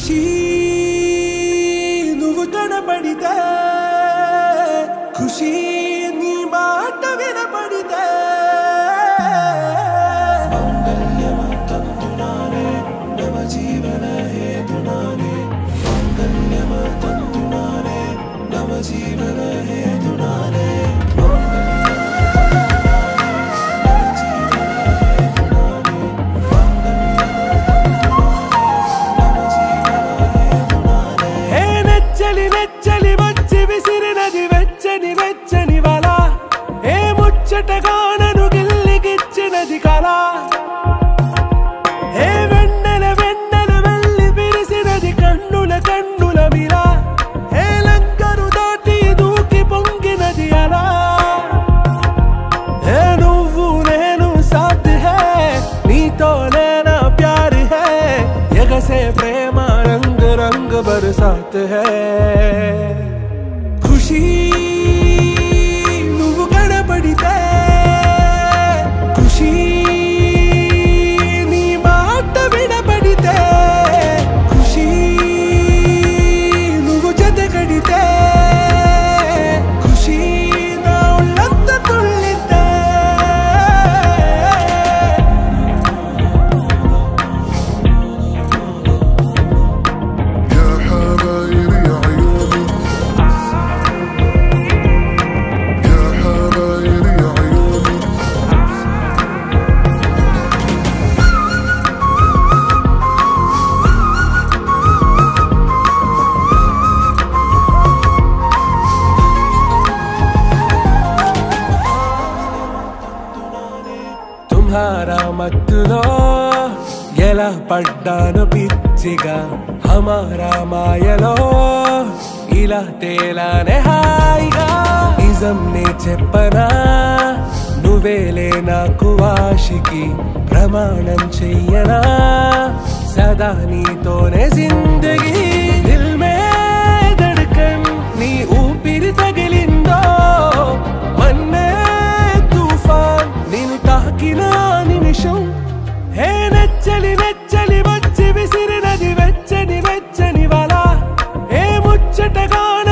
ఖుషి నువ్వు కనపడితే ఖుషి నీ మాట వినపడితే హే నెచ్చలి నెచ్చలి వచ్చి విసిరినది వెచ్చని వెచ్చని వల ఏ ముచ్చటగా నన్ను గిల్లిగిచ్చినది కళ ఏ వెన్నెల వెన్నెల వెళ్ళి విరిసినది కన్నుల కన్నుల మిల ఏ లంకరు దాటి దూకి పొంగినది అలా ఏ నువ్వు నేను సాథ్ హే నీతో నేనా ప్యార్ హే ఎగసే ప్రేమ రంగ్ రంగ్ బరసాత్ హే ఖుషి నువ్వు కనపడితే ఖుషి నీ మాట వినపడితే ఖుషి నువ్వు జత కడితే ఖుషి నా ఒళ్ళంత తుళ్ళితే يا حبايب يا عيوني يا حبايب يا عيوني తుమ్హారా మత్తులో ఎలా పడ్డాను పిచ్చిగా హమారా మాయలో ఇలా తేలానే హాయిగా నిజం నే చెప్పనా నువ్వేలే నాకు ఆశికి ప్రమాణం చెయ్యనా సదా నీతోనే జిందగీ దిల్ మే ధడ్కన్ నీ ఊపిరి తగిలిందో మన్నే తుఫాన్ నేను తాకిన నిమిషం హే నెచ్చలి నెచ్చలి వచ్చి విసిరినది వెచ్చని వెచ్చని వల ఏ ముచ్చటగా